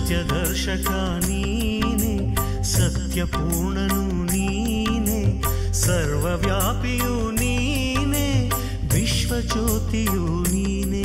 ಸತ್ಯದರ್ಶಕ ನೀನೆ ಸತ್ಯಪೂರ್ಣನು ನೀನೆ ಸರ್ವವ್ಯಾಪಿಯು ನೀನೆ ವಿಶ್ವಜ್ಯೋತಿಯು ನೀನೆ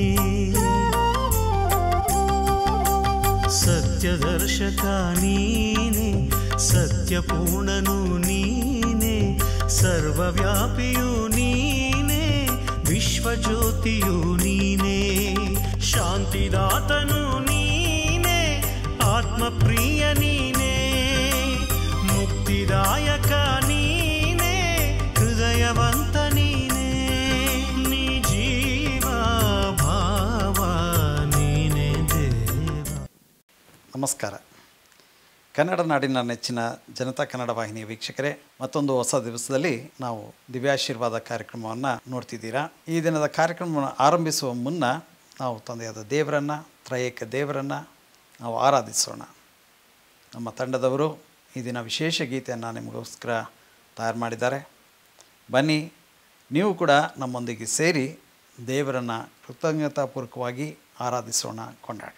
ಸತ್ಯದರ್ಶಕ ನೀನೆ ಸತ್ಯಪೂರ್ಣನು ನೀನೆ ಸರ್ವವ್ಯಾಪಿಯು ನೀನೆ ವಿಶ್ವಜ್ಯೋತಿಯು ನೀನೆ ಶಾಂತಿದಾತನು ನೀನೆ ಆತ್ಮಪ್ರಿಯ ನೀನೆ ಮುಕ್ತಿದಾಯಕ ನೀನೆ ಹೃದಯವಂತ ನೀನೆ ನೀ ಜೀವ ಭಾವ ನೀನೆ ದೇವ ನಮಸ್ಕಾರ ಕನ್ನಡ ನಾಡಿನ ನೆಚ್ಚಿನ ಜನತಾ ಕನ್ನಡ ವಾಹಿನಿಯ ವೀಕ್ಷಕರೇ ಮತ್ತೊಂದು ಹೊಸ ದಿವಸದಲ್ಲಿ ನಾವು ದಿವ್ಯಾಶೀರ್ವಾದ ಕಾರ್ಯಕ್ರಮವನ್ನು ನೋಡ್ತಿದ್ದೀರಾ ಈ ದಿನದ ಕಾರ್ಯಕ್ರಮವನ್ನು ಆರಂಭಿಸುವ ಮುನ್ನ ನಾವು ತಂದೆಯಾದ ದೇವರನ್ನು ತ್ರಯೇಕ ದೇವರನ್ನು ನಾವು ಆರಾಧಿಸೋಣ ನಮ್ಮ ತಂಡದವರು ಈ ದಿನ ವಿಶೇಷ ಗೀತೆಯನ್ನು ನಿಮಗೋಸ್ಕರ ತಯಾರು ಮಾಡಿದ್ದಾರೆ ಬನ್ನಿ ನೀವು ಕೂಡ ನಮ್ಮೊಂದಿಗೆ ಸೇರಿ ದೇವರನ್ನು ಕೃತಜ್ಞತಾಪೂರ್ವಕವಾಗಿ ಆರಾಧಿಸೋಣ ಕೊಂಡಾಡೋಣ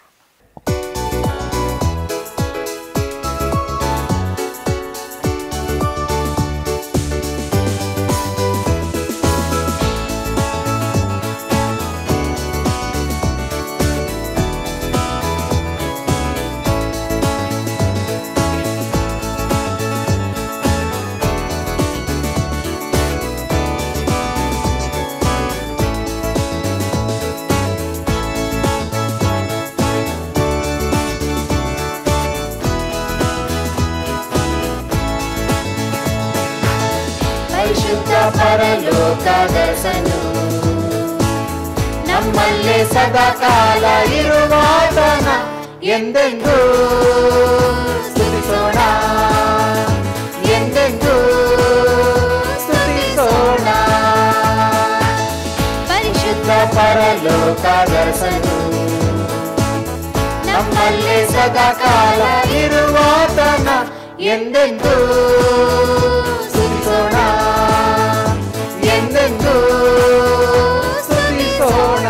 ಪರಿಶುದ್ಧ ಪರಲೋಕದಸನು ನಮ್ಮಲ್ಲೇ ಸದಾ ಕಾಲ ಇರುವಾತನ ಎಂದೆಂದೂ ಸ್ತುತಿಸೋಣ ಎಂದೆಂದೂ ಸ್ತುತಿಸೋಣ ಪರಿಶುದ್ಧ ಪರಲೋಕದಸನು ನಮ್ಮಲ್ಲೇ ಸದಾ ಕಾಲ ಇರುವಾತನ ಎಂದೆಂದೂ ಸ್ತುತಿಸೋಣ ಎಂದೆಂದೂ ಸ್ತುತಿಸೋಣ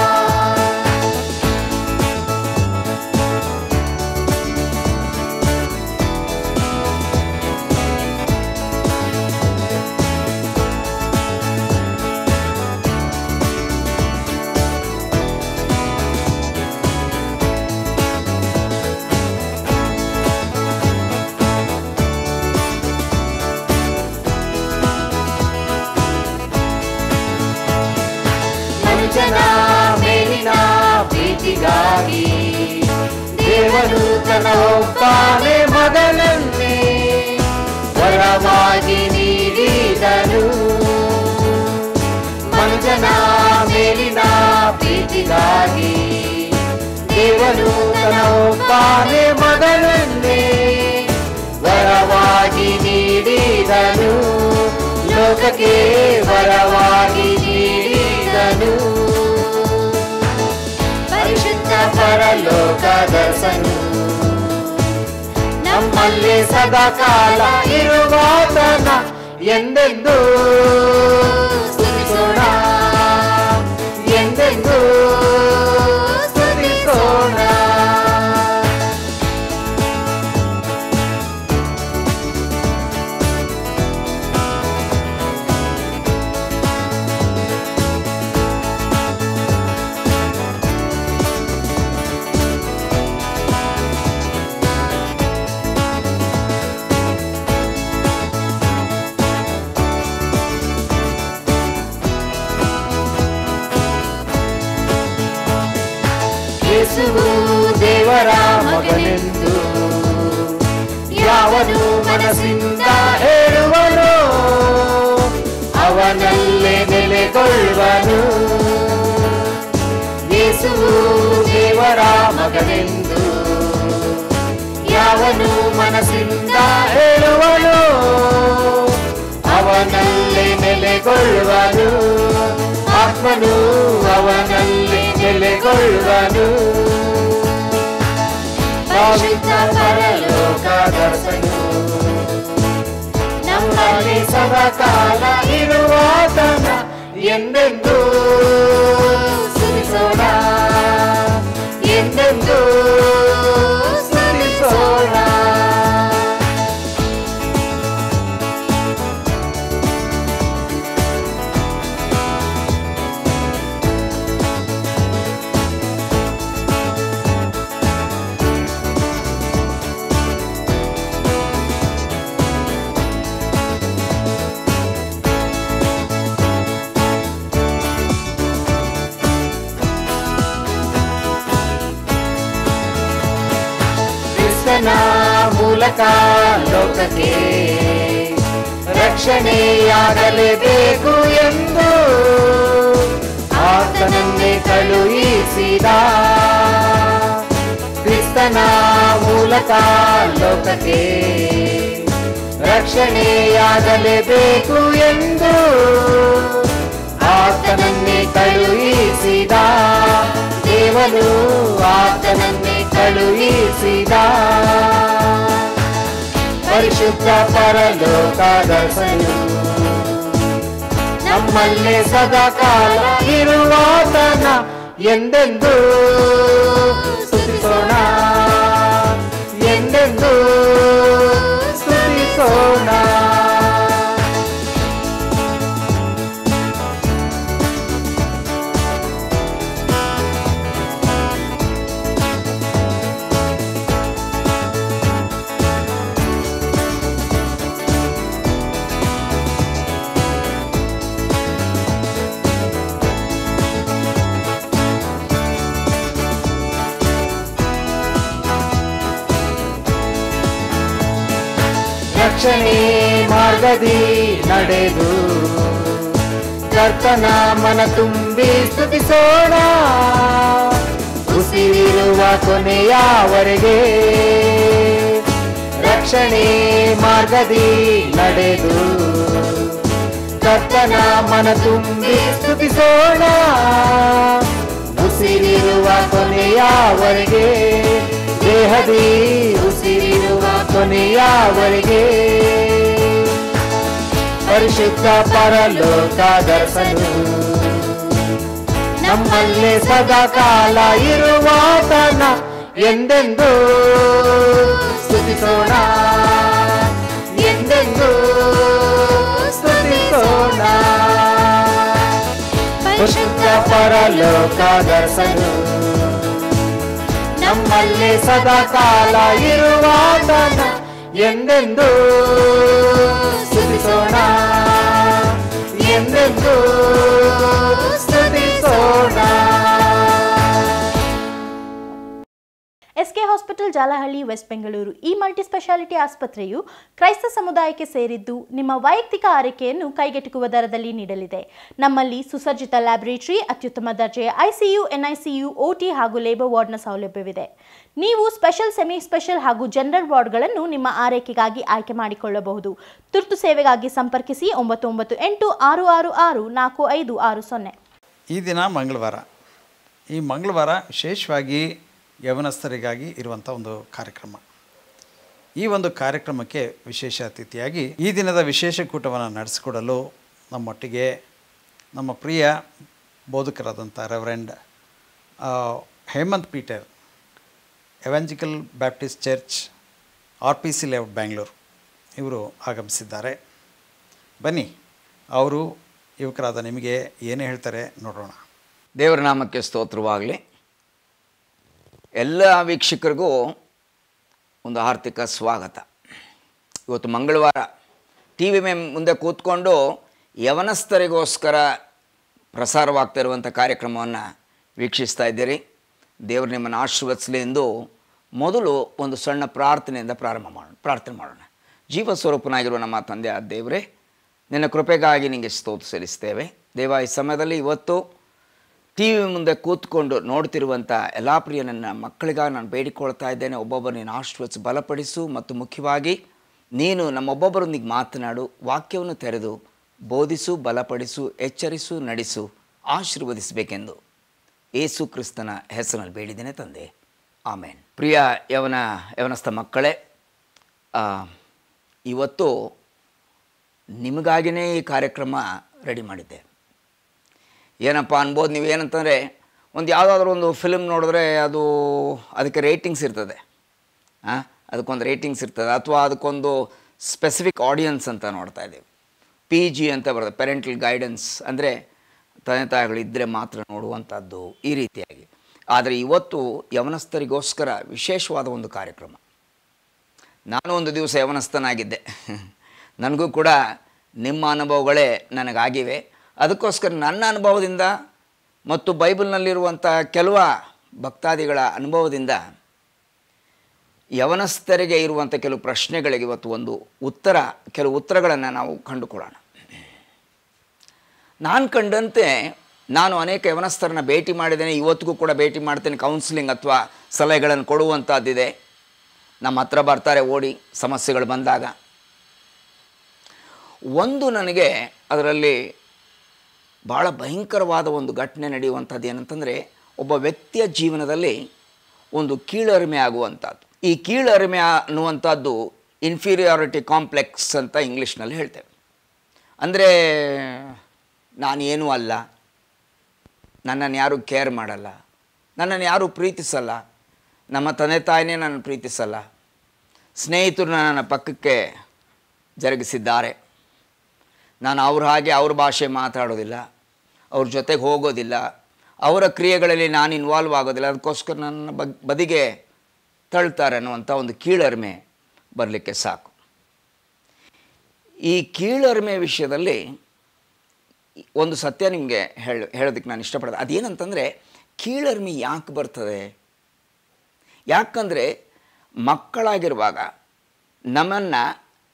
ಮನುಜನ ಮೇಲಿನ ಪ್ರೀತಿಗಾಗಿ ದೇವರು ತನ್ನ ಒಬ್ಬನೇ ಮಗನನ್ನೇ ವರವಾಗಿ ನೀಡಿದನು ಮನುಜನ ಮೇಲಿನ ಪ್ರೀತಿಗಾಗಿ ದೇವರು ತನ್ನ ಒಬ್ಬನೇ ಮಗನನ್ನೇ ವರವಾಗಿ ನೀಡಿದನು ಲೋಕಕ್ಕೆ ವರವಾಗಿ ನೀಡಿದನು ಪರಿಶುದ್ಧ ಪರಲೋಕದರ್ಶನು ನಮ್ಮಲ್ಲಿ ಸದಾ ಕಾಲ ಇರುವಾತನ ಎಂದೆಂದೂ ಸ್ತುತಿಸೋಣ ಎಂದೆಂದೂ ಸ್ತುತಿಸೋಣ ಯೇಸುವು ದೇವರ ಮಗನೆಂದು ಯಾವನು ಮನಸ್ಸಿಂದ ಹೇಳುವನು ಅವನಲ್ಲೇ ನೆಲೆಗೊಳ್ಳುವನು ಯೇಸುವು ದೇವರ ಮಗನೆಂದು ಯಾವನು ಮನಸ್ಸಿಂದ ಹೇಳುವನು ಅವನಲ್ಲೇ ನೆಲೆಗೊಳ್ಳುವನು ಆತ್ಮನು ಅವನಲ್ಲಿ ನೆಲೆಗೊಳ್ಳುವನು ಪವಿತ್ರ ಪರಲೋಕದರ್ಶನು ನಮ್ಮಲ್ಲಿ ಸದಾ ಕಾಲ ಇರುವಾತನ ಎಂದೆಂದೂ ಸ್ತುತಿಸೋಣ ಎಂದೆಂದೂ ಕ್ರಿಸ್ತನ ಮೂಲಕ ಲೋಕಕ್ಕೆ ರಕ್ಷಣೆಯಾಗಲೇಬೇಕು ಎಂದು ಆತನನ್ನೇ ಕಳುಹಿಸಿದ ಕ್ರಿಸ್ತನ ಮೂಲಕ ಲೋಕಕ್ಕೆ ರಕ್ಷಣೆಯಾಗಲೇಬೇಕು ಎಂದು ಆತನನ್ನೇ ಕಳುಹಿಸಿದ ದೇವನು ಆತನನ್ನೇ ಕಳುಹಿಸಿದ ಪರಿಶುದ್ಧ ಪರಲೋಕದರ್ಶನು ನಮ್ಮಲ್ಲೇ ಸದಾ ಕಾಲ ಇರುವಾತನ ಎಂದೆಂದು ಸ್ತುತಿಸೋಣ ಎಂದೆಂದು ಸ್ತುತಿಸೋಣ ರಕ್ಷಣೆ ಮಾರ್ಗದಿ ನಡೆದು ಕರ್ತನ ಮನ ತುಂಬಿ ಸ್ತುತಿಸೋಣ ಉಸಿರಿರುವ ಕೊನೆಯವರೆಗೆ ರಕ್ಷಣೆ ಮಾರ್ಗದಿ ನಡೆದು ಕರ್ತನ ಮನ ತುಂಬಿ ಸ್ತುತಿಸೋಣ ಉಸಿರಿರುವ ಕೊನೆಯವರೆಗೆ ದೇಹದಿ ಉಸಿರಿರುವ ಕೊನೆಯವರೆಗೆ ಪರಿಶುದ್ಧ ಪರಲೋಕ ದರ್ಶನು ನಮ್ಮಲ್ಲೇ ಸದಾ ಕಾಲ ಇರುವಾತನ ಎಂದೆಂದು ಸ್ತುತಿಸೋಣ ಎಂದೆಂದು ಸ್ತುತಿಸೋಣ ಪರಿಶುದ್ಧ ಪರಲೋಕ ದರ್ಶನು ನಮ್ಮಲ್ಲಿ ಸದಾ ಕಾಲ ಇರುವಾತನ ಎಂದೆಂದು ಸ್ತುತಿಸೋಣ ಎಂದೆಂದು ಸ್ತುತಿಸೋಣ SK hospital Jalahalli west Bengaluru ಈ ಮಲ್ಟಿ ಸ್ಪೆಷಾಲಿಟಿ ಆಸ್ಪತ್ರೆಯು ಕ್ರೈಸ್ತ ಸಮುದಾಯಕ್ಕೆ ಸೇರಿದ್ದು ನಿಮ್ಮ ವೈಯಕ್ತಿಕ ಆರೈಕೆಯನ್ನು ಕೈಗೆಟುಕುವ ದರದಲ್ಲಿ ನೀಡಲಿದೆ ನಮ್ಮಲ್ಲಿ ಸುಸಜ್ಜಿತ ಲ್ಯಾಬೊರೇಟರಿ ಅತ್ಯುತ್ತಮ ದರ್ಜೆಯ ಐಸಿಯು ಎನ್ಐಸಿಯು ಓಟಿ ಹಾಗೂ ಲೇಬರ್ ವಾರ್ಡ್ನ ಸೌಲಭ್ಯವಿದೆ ನೀವು ಸ್ಪೆಷಲ್ ಸೆಮಿ ಸ್ಪೆಷಲ್ ಹಾಗೂ ಜನರಲ್ ವಾರ್ಡ್ಗಳನ್ನು ನಿಮ್ಮ ಆರೈಕೆಗಾಗಿ ಆಯ್ಕೆ ಮಾಡಿಕೊಳ್ಳಬಹುದು ತುರ್ತು ಸೇವೆಗಾಗಿ ಸಂಪರ್ಕಿಸಿ ಒಂಬತ್ತು ಒಂಬತ್ತು ಎಂಟು ಆರು ಆರು ಆರು ನಾಲ್ಕು ಐದು ಆರು ಸೊನ್ನೆ ಈ ದಿನ ಮಂಗಳವಾರ ಈ ಮಂಗಳವಾರ ವಿಶೇಷವಾಗಿ ಯವನಸ್ಥರಿಗಾಗಿ ಇರುವಂಥ ಒಂದು ಕಾರ್ಯಕ್ರಮ ಈ ಒಂದು ಕಾರ್ಯಕ್ರಮಕ್ಕೆ ವಿಶೇಷ ಅತಿಥಿಯಾಗಿ ಈ ದಿನದ ವಿಶೇಷ ಕೂಟವನ್ನು ನಡೆಸಿಕೊಡಲು ನಮ್ಮೊಟ್ಟಿಗೆ ನಮ್ಮ ಪ್ರಿಯ ಬೋಧಕರಾದಂಥ reverend Hemanth Peter evangelical baptist church R P C layout Bangalore ಇವರು ಆಗಮಿಸಿದ್ದಾರೆ ಬನ್ನಿ ಅವರು ಯುವಕರಾದ ನಿಮಗೆ ಏನು ಹೇಳ್ತಾರೆ ನೋಡೋಣ ದೇವರ ನಾಮಕ್ಕೆ ಸ್ತೋತ್ರವಾಗಲಿ ಎಲ್ಲ ವೀಕ್ಷಕರಿಗೂ ಒಂದು ಆರ್ಥಿಕ ಸ್ವಾಗತ ಇವತ್ತು ಮಂಗಳವಾರ ಟಿ ವಿ ಮೇ ಮುಂದೆ ಕೂತ್ಕೊಂಡು ಯವನಸ್ಥರಿಗೋಸ್ಕರ ಪ್ರಸಾರವಾಗ್ತಿರುವಂಥ ಕಾರ್ಯಕ್ರಮವನ್ನು ವೀಕ್ಷಿಸ್ತಾ ಇದ್ದೀರಿ ದೇವರು ನಿಮ್ಮನ್ನು ಆಶೀರ್ವದಿಸಲಿ ಎಂದು ಮೊದಲು ಒಂದು ಸಣ್ಣ ಪ್ರಾರ್ಥನೆಯಿಂದ ಪ್ರಾರಂಭ ಮಾಡೋಣ ಪ್ರಾರ್ಥನೆ ಮಾಡೋಣ ಜೀವ ಸ್ವರೂಪನಾಗಿರುವ ನಮ್ಮ ತಂದೆ ಆ ದೇವರೇ ನಿನ್ನ ಕೃಪೆಗಾಗಿ ನಿಮಗೆ ಸ್ತೋತ್ರ ಸಲ್ಲಿಸ್ತೇವೆ ದೇವ ಈ ಸಮಯದಲ್ಲಿ ಇವತ್ತು ಟಿ ವಿ ಮುಂದೆ ಕೂತ್ಕೊಂಡು ನೋಡ್ತಿರುವಂಥ ಎಲ್ಲ ಪ್ರಿಯ ನನ್ನ ಮಕ್ಕಳಿಗಾಗಿ ನಾನು ಬೇಡಿಕೊಳ್ತಾ ಇದ್ದೇನೆ ಒಬ್ಬೊಬ್ಬರು ನೀನು ಆಶೀರ್ವದಿಸಿ ಬಲಪಡಿಸು ಮತ್ತು ಮುಖ್ಯವಾಗಿ ನೀನು ನಮ್ಮೊಬ್ಬೊಬ್ಬರೊಂದಿಗೆ ಮಾತನಾಡು ವಾಕ್ಯವನ್ನು ತೆರೆದು ಬೋಧಿಸು ಬಲಪಡಿಸು ಎಚ್ಚರಿಸು ನಡೆಸು ಆಶೀರ್ವದಿಸಬೇಕೆಂದು ಏಸು ಕ್ರಿಸ್ತನ ಹೆಸರಿನಲ್ಲಿ ಬೇಡಿದ್ದೇನೆ ತಂದೆ ಆಮೇನ್ ಪ್ರಿಯ ಯವನ ಯವನಸ್ಥ ಮಕ್ಕಳೇ ಆ, ಇವತ್ತು ನಿಮಗಾಗಿಯೇ ಈ ಕಾರ್ಯಕ್ರಮ ರೆಡಿ ಮಾಡಿದ್ದೆ ಏನಪ್ಪ ಅನ್ಬೋದು ನೀವು ಏನಂತಂದರೆ ಒಂದು ಯಾವುದಾದ್ರೂ ಒಂದು ಫಿಲ್ಮ್ ನೋಡಿದ್ರೆ ಅದು ಅದಕ್ಕೆ ರೇಟಿಂಗ್ಸ್ ಇರ್ತದೆ ಹಾಂ ಅದಕ್ಕೊಂದು ರೇಟಿಂಗ್ಸ್ ಇರ್ತದೆ ಅಥವಾ ಅದಕ್ಕೊಂದು ಸ್ಪೆಸಿಫಿಕ್ ಆಡಿಯನ್ಸ್ ಅಂತ ನೋಡ್ತಾ ಇದ್ದೀವಿ ಪಿ ಜಿ ಅಂತ ಬರ್ತದೆ ಪೆರೆಂಟಲ್ ಗೈಡೆನ್ಸ್ ಅಂದರೆ ತಂದೆ ತಾಯಿಗಳಿದ್ದರೆ ಮಾತ್ರ ನೋಡುವಂಥದ್ದು ಈ ರೀತಿಯಾಗಿ ಆದರೆ ಇವತ್ತು ಯವನಸ್ಥರಿಗೋಸ್ಕರ ವಿಶೇಷವಾದ ಒಂದು ಕಾರ್ಯಕ್ರಮ ನಾನು ಒಂದು ದಿವಸ ಯವನಸ್ಥನಾಗಿದ್ದೆ ನನಗೂ ಕೂಡ ನಿಮ್ಮ ಅನುಭವಗಳೇ ನನಗಾಗಿವೆ ಅದಕ್ಕೋಸ್ಕರ ನನ್ನ ಅನುಭವದಿಂದ ಮತ್ತು ಬೈಬಲ್ನಲ್ಲಿರುವಂಥ ಕೆಲವು ಭಕ್ತಾದಿಗಳ ಅನುಭವದಿಂದ ಯವನಸ್ಥರಿಗೆ ಇರುವಂಥ ಕೆಲವು ಪ್ರಶ್ನೆಗಳಿಗೆ ಇವತ್ತು ಒಂದು ಉತ್ತರ ಕೆಲವು ಉತ್ತರಗಳನ್ನು ನಾವು ಕಂಡುಕೊಳ್ಳೋಣ ನಾನು ಕಂಡಂತೆ ನಾನು ಅನೇಕ ಯವನಸ್ಥರನ್ನ ಭೇಟಿ ಮಾಡಿದ್ದೇನೆ ಇವತ್ತಿಗೂ ಕೂಡ ಭೇಟಿ ಮಾಡ್ತೇನೆ ಕೌನ್ಸಿಲಿಂಗ್ ಅಥವಾ ಸಲಹೆಗಳನ್ನು ಕೊಡುವಂಥದ್ದಿದೆ ನಮ್ಮ ಹತ್ರ ಬರ್ತಾರೆ ಓಡಿ ಸಮಸ್ಯೆಗಳು ಬಂದಾಗ ಒಂದು ನನಗೆ ಅದರಲ್ಲಿ ಭಾಳ ಭಯಂಕರವಾದ ಒಂದು ಘಟನೆ ನಡೆಯುವಂಥದ್ದು ಏನಂತಂದರೆ ಒಬ್ಬ ವ್ಯಕ್ತಿಯ ಜೀವನದಲ್ಲಿ ಒಂದು ಕೀಳರಿಮೆ ಆಗುವಂಥದ್ದು ಈ ಕೀಳರಿಮೆ ಅನ್ನುವಂಥದ್ದು ಇನ್ಫೀರಿಯಾರಿಟಿ ಕಾಂಪ್ಲೆಕ್ಸ್ ಅಂತ ಇಂಗ್ಲೀಷ್ನಲ್ಲಿ ಹೇಳ್ತೇವೆ ಅಂದರೆ ನಾನೇನೂ ಅಲ್ಲ ನನ್ನನ್ನು ಯಾರೂ ಕೇರ್ ಮಾಡಲ್ಲ ನನ್ನನ್ನು ಯಾರೂ ಪ್ರೀತಿಸಲ್ಲ ನಮ್ಮ ತಂದೆ ತಾಯಿನೇ ನನ್ನ ಪ್ರೀತಿಸಲ್ಲ ಸ್ನೇಹಿತರು ನನ್ನ ಪಕ್ಕಕ್ಕೆ ಜರುಗಿಸಿದ್ದಾರೆ ನಾನು ಅವ್ರ ಹಾಗೆ ಅವ್ರ ಭಾಷೆ ಮಾತಾಡೋದಿಲ್ಲ ಅವ್ರ ಜೊತೆಗೆ ಹೋಗೋದಿಲ್ಲ ಅವರ ಕ್ರಿಯೆಗಳಲ್ಲಿ ನಾನು ಇನ್ವಾಲ್ವ್ ಆಗೋದಿಲ್ಲ ಅದಕ್ಕೋಸ್ಕರ ನನ್ನ ಬಗ್ ಬದಿಗೆ ತಳ್ತಾರೆ ಅನ್ನುವಂಥ ಒಂದು ಕೀಳರಿಮೆ ಬರಲಿಕ್ಕೆ ಸಾಕು ಈ ಕೀಳರಿಮೆ ವಿಷಯದಲ್ಲಿ ಒಂದು ಸತ್ಯ ನಿಮಗೆ ಹೇಳ ಹೇಳೋದಕ್ಕೆ ನಾನು ಇಷ್ಟಪಡೋದು ಅದೇನಂತಂದರೆ ಕೀಳರಿಮೆ ಯಾಕೆ ಬರ್ತದೆ ಯಾಕಂದರೆ ಮಕ್ಕಳಾಗಿರುವಾಗ ನಮ್ಮನ್ನು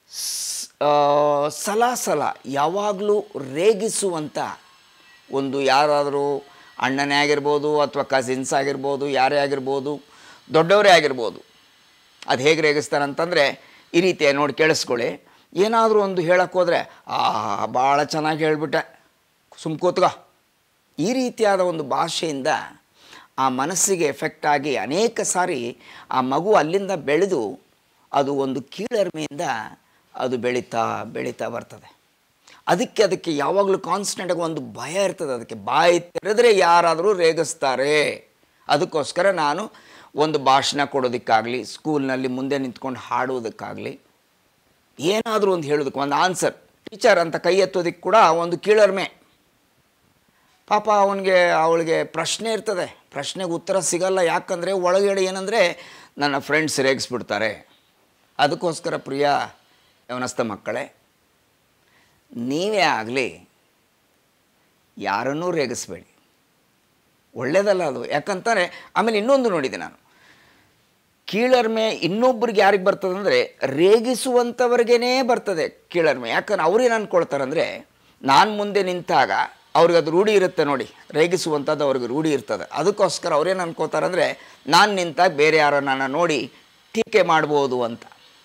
ಸಲ ಸಲ ಯಾವಾಗಲೂ ರೇಗಿಸುವಂಥ ಒಂದು ಯಾರಾದರೂ ಅಣ್ಣನೇ ಆಗಿರ್ಬೋದು ಅಥವಾ ಕಸಿನ್ಸ್ ಆಗಿರ್ಬೋದು ಯಾರೇ ಆಗಿರ್ಬೋದು ದೊಡ್ಡವರೇ ಆಗಿರ್ಬೋದು ಅದು ಹೇಗೆ ರೇಗಿಸ್ತಾರೆ ಅಂತಂದರೆ ಈ ರೀತಿ ನೋಡಿ ಕೇಳಿಸ್ಕೊಳ್ಳಿ ಏನಾದರೂ ಒಂದು ಹೇಳಕ್ಕೆ ಹೋದರೆ ಆ ಭಾಳ ಚೆನ್ನಾಗಿ ಹೇಳ್ಬಿಟ್ಟೆ ಸುಮ್ ಕೂತ್ಕೋ ಈ ರೀತಿಯಾದ ಒಂದು ಭಾಷೆಯಿಂದ ಆ ಮನಸ್ಸಿಗೆ ಎಫೆಕ್ಟ್ ಆಗಿ ಅನೇಕ ಸಾರಿ ಆ ಮಗು ಅಲ್ಲಿಂದ ಬೆಳೆದು ಅದು ಒಂದು ಕೀಳರಿಮೆಯಿಂದ ಅದು ಬೆಳೀತಾ ಬೆಳೀತಾ ಬರ್ತದೆ ಅದಕ್ಕೆ ಅದಕ್ಕೆ ಯಾವಾಗಲೂ ಕಾನ್ಸ್ಟೆಂಟಾಗಿ ಒಂದು ಭಯ ಇರ್ತದೆ ಅದಕ್ಕೆ ಬಾಯಿ ತೆರೆದ್ರೆ ಯಾರಾದರೂ ರೇಗಿಸ್ತಾರೆ ಅದಕ್ಕೋಸ್ಕರ ನಾನು ಒಂದು ಭಾಷಣ ಕೊಡೋದಕ್ಕಾಗಲಿ ಸ್ಕೂಲ್ನಲ್ಲಿ ಮುಂದೆ ನಿಂತ್ಕೊಂಡು ಹಾಡೋದಕ್ಕಾಗಲಿ ಏನಾದರೂ ಒಂದು ಹೇಳೋದಕ್ಕೆ ಒಂದು ಆನ್ಸರ್ ಟೀಚರ್ ಅಂತ ಕೈ ಎತ್ತೋದಕ್ಕೆ ಕೂಡ ಒಂದು ಕೀಳರಿಮೆ ಪಾಪ ಅವನಿಗೆ ಅವಳಿಗೆ ಪ್ರಶ್ನೆ ಇರ್ತದೆ ಪ್ರಶ್ನೆಗೆ ಉತ್ತರ ಸಿಗಲ್ಲ ಯಾಕಂದರೆ ಒಳಗಡೆ ಏನಂದರೆ ನನ್ನ ಫ್ರೆಂಡ್ಸ್ ರೇಗಿಸ್ಬಿಡ್ತಾರೆ ಅದಕ್ಕೋಸ್ಕರ ಪ್ರಿಯ ಯವನಸ್ಥ ಮಕ್ಕಳೇ ನೀವೇ ಆಗಲಿ ಯಾರನ್ನೂ ರೇಗಿಸ್ಬೇಡಿ ಒಳ್ಳೇದಲ್ಲ ಅದು ಯಾಕಂತಾರೆ ಆಮೇಲೆ ಇನ್ನೊಂದು ನೋಡಿದೆ ನಾನು ಕೀಳರ್ಮೆ ಇನ್ನೊಬ್ರಿಗೆ ಯಾರಿಗೆ ಬರ್ತದೆ ಅಂದರೆ ರೇಗಿಸುವಂಥವ್ರಿಗೇ ಬರ್ತದೆ ಕೀಳರ್ಮೆ ಯಾಕಂದ್ರೆ ಅವ್ರೇನು ಅಂದ್ಕೊಳ್ತಾರಂದರೆ ನಾನು ಮುಂದೆ ನಿಂತಾಗ ಅವ್ರಿಗೆ ಅದು ರೂಢಿ ಇರುತ್ತೆ ನೋಡಿ ರೇಗಿಸುವಂಥದ್ದು ಅವ್ರಿಗೆ ರೂಢಿ ಇರ್ತದೆ ಅದಕ್ಕೋಸ್ಕರ ಅವ್ರೇನು ಅನ್ಕೋತಾರಂದರೆ ನಾನು ನಿಂತಾಗ ಬೇರೆ ಯಾರೋ ನನ್ನ ನೋಡಿ ಟೀಕೆ ಮಾಡ್ಬೋದು ಅಂತ